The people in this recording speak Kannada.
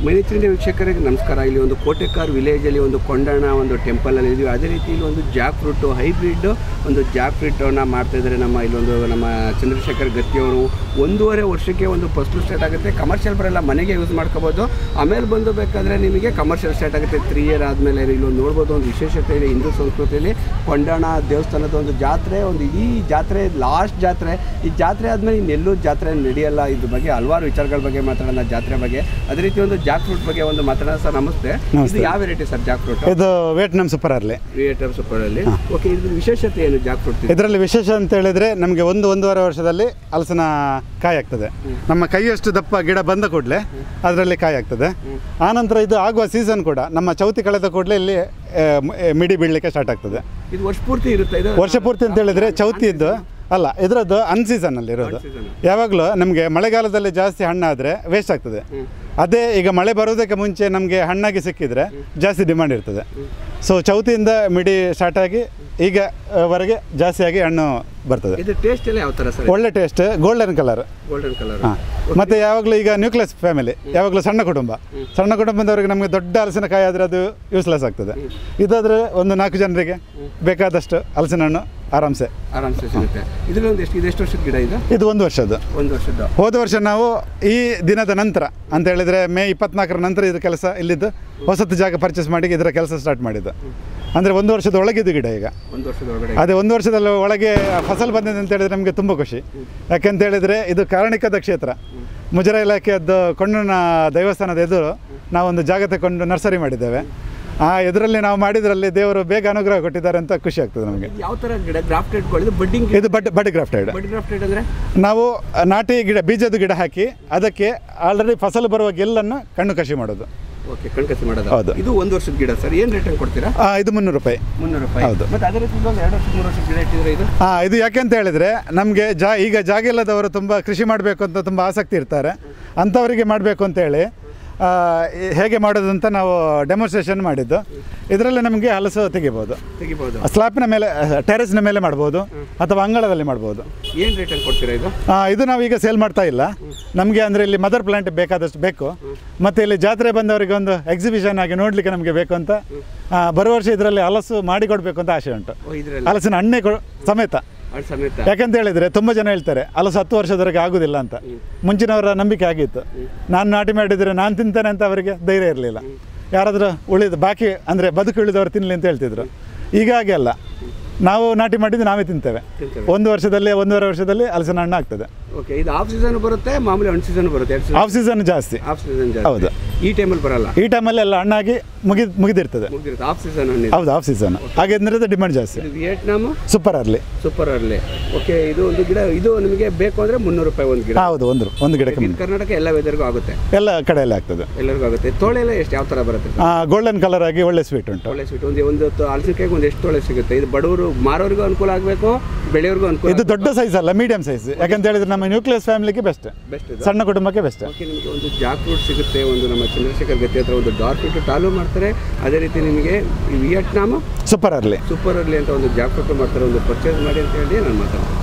ಮೈತ್ರಿಯಿಂದ ವೀಕ್ಷಕರಿಗೆ ನಮಸ್ಕಾರ ಇಲ್ಲಿ ಒಂದು ಕೋಟೆಕಾರ್ ವಿಲೇಜಲ್ಲಿ ಒಂದು ಕೊಂಡಣ ಒಂದು ಟೆಂಪಲಲ್ಲಿ ಇದ್ವಿ ಅದೇ ರೀತಿ ಇಲ್ಲಿ ಒಂದು ಜಾಕ್ ಫ್ರೂಟು ಹೈಬ್ರಿಡ್ ಒಂದು ಜಾಕ್ ಫ್ರೂಟನ್ನು ಮಾಡ್ತಾ ಇದ್ದಾರೆ ನಮ್ಮ ಇಲ್ಲೊಂದು ನಮ್ಮ ಚಂದ್ರಶೇಖರ್ ಗತ್ತಿಯವರು ಒಂದೂವರೆ ವರ್ಷಕ್ಕೆ ಒಂದು ಫಸ್ಲು ಸ್ಟಾರ್ಟ್ ಆಗುತ್ತೆ ಕಮರ್ಷಿಯಲ್ ಬರಲ್ಲ ಮನೆಗೆ ಯೂಸ್ ಮಾಡ್ಕೋಬೋದು ಆಮೇಲೆ ಬಂದು ಬೇಕಾದರೆ ನಿಮಗೆ ಕಮರ್ಷಿಯಲ್ ಸ್ಟಾರ್ಟ್ ಆಗುತ್ತೆ ತ್ರೀ ಇಯರ್ ಆದಮೇಲೆ ಇಲ್ಲೊಂದು ನೋಡ್ಬೋದು ಒಂದು ವಿಶೇಷತೆ ಇದೆ ಹಿಂದೂ ಸಂಸ್ಕೃತಿಯಲ್ಲಿ ಕೊಂಡಣ ದೇವಸ್ಥಾನದ ಒಂದು ಜಾತ್ರೆ ಒಂದು ಇಡೀ ಜಾತ್ರೆ ಲಾಸ್ಟ್ ಜಾತ್ರೆ ಈ ಜಾತ್ರೆ ಆದಮೇಲೆ ಇನ್ನೆಲ್ಲೂ ಜಾತ್ರೆ ನಡೆಯಲ್ಲ ಇದ್ರ ಬಗ್ಗೆ ಹಲವಾರು ವಿಚಾರಗಳ ಬಗ್ಗೆ ಮಾತಾಡೋಣ ಜಾತ್ರೆ ಬಗ್ಗೆ ಅದೇ ರೀತಿ ಒಂದು ಜಾಕ್ ಫ್ರೂಟ್ ಬಗ್ಗೆ ಒಂದು ಮಾತಾಡೋಣ ಸರ್ ನಮಸ್ತೆ ಇದು ನಮಸ್ತೆ. ಯಾವ ವೆರೈಟಿ ಸರ್ ಜಾಕ್ ಫ್ರೂಟ್ ಇದು ವಿಯೆಟ್ನಾಂ ಸೂಪರ್ ಅರ್ಲಿ ಕ್ರಿಯೇಟರ್ ಸೂಪರಲ್ಲಿ ಓಕೆ ಇದ್ರ ವಿಶೇಷತೆ ಏನು ಜಾಕ್ ಫ್ರೂಟ್ ಇದರಲ್ಲಿ ವಿಶೇಷ ಅಂತ ಹೇಳಿದ್ರೆ ನಮಗೆ ಒಂದು ಒಂದೂವರೆ ವರ್ಷದಲ್ಲಿ ಹಲಸಿನ ಕಾಯಿ ಆಗ್ತದೆ ನಮ್ಮ ಕೈಯಷ್ಟು ದಪ್ಪ ಗಿಡ ಬಂದ ಕೂಡಲೇ ಅದರಲ್ಲಿ ಕಾಯಿ ಆಗ್ತದೆ ಆನಂತರ ಇದು ಆಗುವ ಸೀಸನ್ ಕೂಡ ನಮ್ಮ ಚೌತಿ ಕಳೆದ ಕೂಡಲೇ ಇಲ್ಲಿ ಆ, ಮ- ಆ, ಮಿಡಿ ಬೀಳಲಿಕ್ಕೆ ಸ್ಟಾರ್ಟ್ ಆಗ್ತದೆ ಇದು ವರ್ಷ ಪೂರ್ತಿ ಇರುತ್ತೆ ಇದು ವರ್ಷ ಪೂರ್ತಿ ಅಂತ ಹೇಳಿದ್ರೆ ಚೌತಿ ಇದ್ದು ಅಲ್ಲ ಇದರದ್ದು ಅನ್ ಸೀಸನಲ್ಲಿ ಇರೋದು season. ಯಾವಾಗಲೂ ನಮಗೆ ಮಳೆಗಾಲದಲ್ಲಿ ಜಾಸ್ತಿ ಹಣ್ಣಾದರೆ ವೇಸ್ಟ್ ಆಗ್ತದೆ ಅದೇ ಈಗ ಮಳೆ ಬರೋದಕ್ಕೆ ಮುಂಚೆ ನಮಗೆ ಹಣ್ಣಾಗಿ ಸಿಕ್ಕಿದ್ರೆ ಜಾಸ್ತಿ ಡಿಮಾಂಡ್ ಇರ್ತದೆ ಸೊ ಚೌತಿಯಿಂದ ಮಿಡಿ ಸ್ಟಾರ್ಟ್ ಆಗಿ ಈಗ ಆ, ವರೆಗೆ ಜಾಸ್ತಿಯಾಗಿ ಹಣ್ಣು ಬರ್ತದೆ ಇದು ಟೇಸ್ಟ್ ಎಲ್ಲ ಯಾವ ಥರ ಸರ್ ಒಳ್ಳೆ taste golden colour golden colour ಹಾಂ ಮತ್ತು ಯಾವಾಗಲೂ ಈಗ ನ್ಯೂಕ್ಲಿಯಸ್ ಫ್ಯಾಮಿಲಿ ಯಾವಾಗಲೂ ಸಣ್ಣ ಕುಟುಂಬ ಸಣ್ಣ ಕುಟುಂಬದವರಿಗೆ ನಮಗೆ ದೊಡ್ಡ ಹಲಸಿನಕಾಯಿ ಆದರೆ ಅದು ಯೂಸ್ಲೆಸ್ ಆಗ್ತದೆ ಇದಾದರೆ ಒಂದು ನಾಲ್ಕು ಜನರಿಗೆ ಬೇಕಾದಷ್ಟು ಹಲಸಿನ ಹಣ್ಣು ಆರಾಮ್ಸೆ ಆರಾಮ್ಸೆ ಸಿಗುತ್ತೆ ಇದ್ರಲ್ಲಿ ಒಂದು ಎಷ್ಟು ಇದು ಎಷ್ಟು ವರ್ಷದ ಗಿಡ ಇದು ಇದು ಒಂದು ವರ್ಷದ್ದು ಒಂದು ವರ್ಷದ ಹೋದ ವರ್ಷ ನಾವು ಈ ದಿನದ ನಂತರ ಅಂತ ಹೇಳಿದರೆ ಮೇ ಇಪ್ಪತ್ನಾಲ್ಕರ ನಂತರ ಇದು ಕೆಲಸ ಇಲ್ಲಿದ್ದು ಹೊಸತು ಜಾಗ ಪರ್ಚೇಸ್ ಮಾಡಿ ಇದರ ಕೆಲಸ ಸ್ಟಾರ್ಟ್ ಮಾಡಿದ್ದು ಅಂದರೆ ಒಂದು ವರ್ಷದ ಒಳಗಿದ್ದು ಗಿಡ ಈಗ ಒಂದು ವರ್ಷದ ಒಳಗಡೆ ಅದೇ ಒಂದು ವರ್ಷದಲ್ಲಿ ಒಳಗೆ ಫಸಲು ಬಂದಿದೆ ಅಂತ ಹೇಳಿದ್ರೆ ನಮಗೆ ತುಂಬ ಖುಷಿ ಯಾಕೆಂತ ಹೇಳಿದರೆ ಇದು ಕಾರಣಿಕದ ಕ್ಷೇತ್ರ ಮುಜರಾ ಇಲಾಖೆಯದ್ದು ಕೊಂಡನ ದೇವಸ್ಥಾನದ ಎದುರು ನಾವೊಂದು ಜಾಗ ತಗೊಂಡು ನರ್ಸರಿ ಮಾಡಿದ್ದೇವೆ ಆ ಎದುರಲ್ಲಿ ನಾವು ಮಾಡಿದ್ರಲ್ಲಿ ದೇವರು ಬೇಗ ಅನುಗ್ರಹ ಕೊಟ್ಟಿದ್ದಾರೆ ಅಂತ ಖುಷಿ ಆಗ್ತದೆ ನಮಗೆ ಇದು ಯಾವ ಥರ ಗಿಡ ಗ್ರಾಫ್ಟೆಡ್ ಇದು ಬಡ್ಡಿಂಗ್ ಇದು ಬಡ್ ಬಡ್ ಗ್ರಾಫ್ಟೆಡ್ ಬಡ್ ಗ್ರಾಫ್ಟೆಡ್ ಅಂದರೆ ನಾವು ನಾಟಿ ಗಿಡ ಬೀಜದ ಗಿಡ ಹಾಕಿ ಅದಕ್ಕೆ ಆಲ್ರೆಡಿ ಫಸಲು ಬರುವ ಗೆಲ್ಲನ್ನು ಕಣ್ಣು ಕಸಿ ಮಾಡೋದು ಓಕೆ ಕಣ್ಕಸಿ ಮಾಡೋದು ಹೌದು. ಇದು ಒಂದು ವರ್ಷದ ಗಿಡ ಸರ್ ಏನು ರೇಟ್ ಕೊಡ್ತೀರಾ ಆ, ಇದು ಮುನ್ನೂರು ರೂಪಾಯಿ ಮುನ್ನೂರು ರೂಪಾಯಿ ಹೌದು. ಮತ್ತೆ ಅದೇ ರೀತಿ ಒಂದು ಎರಡು ವರ್ಷ ಮೂರು ವರ್ಷದ ಗಿಡ ಇಟ್ಟಿದ್ರೆ ಇದು ಹಾಂ ಇದು ಯಾಕೆಂತ ಹೇಳಿದರೆ ನಮಗೆ ಜಾ ಈಗ ಜಾಗ ಇಲ್ಲದವರು ತುಂಬ ಕೃಷಿ ಮಾಡಬೇಕು ಅಂತ ತುಂಬ ಆಸಕ್ತಿ ಇರ್ತಾರೆ ಅಂಥವರಿಗೆ ಮಾಡಬೇಕು ಅಂತೇಳಿ ಆ, ಈ- ಹೇಗೆ ಮಾಡೋದು ಅಂತ ನಾವು ಡೆಮೋನ್ಸ್ಟ್ರೇಷನ್ ಮಾಡಿದ್ದು ಇದರಲ್ಲಿ ನಮಗೆ ಹಲಸು ತೆಗಿಬೋದು ತೆಗಿಬೋದು ಸ್ಲಾಪಿನ ಮೇಲೆ ಟೆರೆಸ್ನ ಮೇಲೆ ಮಾಡ್ಬೋದು ಅಥವಾ ಅಂಗಳದಲ್ಲಿ ಮಾಡ್ಬೋದು ಏನು ರೇಟಲ್ಲಿ ಕೊಡ್ತೀರಾ ಇದು ಆ, ಇದು ನಾವೀಗ ಸೇಲ್ ಮಾಡ್ತಾ ಇಲ್ಲ ನಮಗೆ ಅಂದರೆ ಇಲ್ಲಿ ಮದರ್ ಪ್ಲಾಂಟ್ ಬೇಕಾದಷ್ಟು ಬೇಕು ಮತ್ತು ಇಲ್ಲಿ ಜಾತ್ರೆ ಬಂದವರಿಗೆ ಒಂದು ಎಕ್ಸಿಬಿಷನ್ ಆಗಿ ನೋಡಲಿಕ್ಕೆ ನಮಗೆ ಬೇಕು ಅಂತ ಆ, ಬರುವ ವರ್ಷ ಇದರಲ್ಲಿ ಹಲಸು ಮಾಡಿಕೊಡ್ಬೇಕು ಅಂತ ಆಸೆ ಉಂಟು ಓ ಇದರಲ್ಲಿ ಹಲಸಿನ ಹಣ್ಣೆ ಕೊ- ಸಮೇತ ಅದು ಸಮೇತ ಯಾಕಂತ ಹೇಳಿದರೆ ತುಂಬ ಜನ ಹೇಳ್ತಾರೆ ಹಲಸು ಹತ್ತು ವರ್ಷದವರೆಗೆ ಆಗೋದಿಲ್ಲ ಅಂತ ಮುಂಚಿನವರ ನಂಬಿಕೆ ಆಗಿತ್ತು ನಾನು ನಾಟಿ ಮಾಡಿದರೆ ನಾನು ತಿಂತೇನೆ ಅಂತ ಅವರಿಗೆ ಧೈರ್ಯ ಇರಲಿಲ್ಲ ಯಾರಾದರೂ ಉಳಿದ ಬಾಕಿ ಅಂದರೆ ಬದುಕು ಉಳಿದವರು ತಿನ್ನಲಿ ಅಂತ ಹೇಳ್ತಿದ್ರು ಈಗ ಹಾಗೆ ಅಲ್ಲ ನಾವು ನಾಟಿ ಮಾಡಿದ್ದು ನಾವೇ ತಿಂತೇವೆ ತಿಂತೇವೆ. ಒಂದು ವರ್ಷದಲ್ಲಿ ಒಂದೂವರೆ ವರ್ಷದಲ್ಲಿ ಹಲಸಿನ ಹಣ್ಣು ಆಗ್ತದೆ ಓಕೆ ಇದು ಆಫ್ ಸೀಸನ್ ಬರುತ್ತೆ ಮಾಮೂಲಿ ಒನ್ ಸೀಸನ್ ಬರುತ್ತೆ ಎರಡು ಆಫ್ ಸೀಸನ್ ಜಾಸ್ತಿ ಆಫ್ ಸೀಸನ್ ಹೌದು. ಈ ಟೈಮಲ್ಲಿ ಬರಲ್ಲ ಈ ಟೈಮಲ್ಲಿ ಎಲ್ಲ ಹಣ್ಣಾಗಿ ಮುಗಿ ಮುಗಿದಿರ್ತದೆ ಮುಗಿದಿರುತ್ತೆ ಆಫ್ ಸೀಸನ್ ಹಣ್ಣು ಹೌದು ಆಫ್ ಸೀಸನ್ ಹಾಗೆ ಅಂದ್ರೆ ಡಿಮಾಂಡ್ ಜಾಸ್ತಿ ಇದು Vietnam super early super early okay ಇದು ಒಂದು ಗಿಡ ಇದು ನಿಮಗೆ ಬೇಕು ಅಂದರೆ ಮುನ್ನೂರು ರೂಪಾಯಿ ಒಂದು ಗಿಡ ಹೌದು ಒಂದು ಒಂದು ಗಿಡಕ್ಕೆ ಇದು ಕರ್ನಾಟಕ ಎಲ್ಲ ವೆದರ್ಗೂ ಆಗುತ್ತೆ ಎಲ್ಲ ಕಡೆಯಲ್ಲಿ ಆಗ್ತದೆ ಎಲ್ಲರಿಗೂ ಆಗುತ್ತೆ ತೋಳೆ ಎಲ್ಲ ಎಷ್ಟು ಯಾವ ಥರ ಬರುತ್ತೆ ಗೋಲ್ಡನ್ ಕಲರ್ ಆಗಿ ಒಳ್ಳೆ ಸ್ವೀಟ್ ಉಂಟು ತೊಳೆ ಸ್ವೀಟ್ ಒಂದು ಒಂದು ತ- ಹಲಸಿನಕಾಯಿಗೆ ಒಂದು ಎಷ್ಟು ತೊಳೆ ಸಿಗುತ್ತೆ ಇದು ಬಡವರು ಮಾರೋರಿಗೂ ಅನುಕೂಲ ಆಗಬೇಕು ಬೆಳೆಯೋರಿಗೂ ಅನುಕೂಲ ಇದು ದೊಡ್ಡ ಸೈಜ್ ಅಲ್ಲ ಮೀಡಿಯಂ ಸೈಜ್ ಯಾಕಂತ ಹೇಳಿದ್ರೆ ನಮ್ಮ ನ್ಯೂಕ್ಲಿಯಸ್ ಫ್ಯಾಮಿಲಿಗೆ ಬೆಸ್ಟ್ ಬೆಸ್ಟ್ ಇದು ಸಣ್ಣ ಕುಟುಂಬಕ್ಕೆ ಬೆಸ್ಟ್ ಓಕೆ ನಿಮಗೆ ಒಂದು ಜಾಕ್ ಫ್ರೂಟ್ ಸಿಗುತ್ತೆ ಒಂದು ನಮ್ಮ ಚಂದ್ರಶೇಖರ್ ಗತಿ ಹತ್ರ ಒಂದು ಡಾರ್ಕ್ ಫ್ರೂಟ್ ಟಾಲು ಮಾಡ್ತಾರೆ ಅದೇ ರೀತಿ ನಿಮಗೆ ಈ Vietnam super early super early ಅಂತ ಒಂದು ಜಾಕ್ ಫ್ರೂಟ್ ಮಾಡ್ತಾರೆ ಒಂದು ಪರ್ಚೇಸ್ ಮಾಡಿ ಅಂತ ಹೇಳಿ ನಾನು ಮಾತಾಡ್ತೀನಿ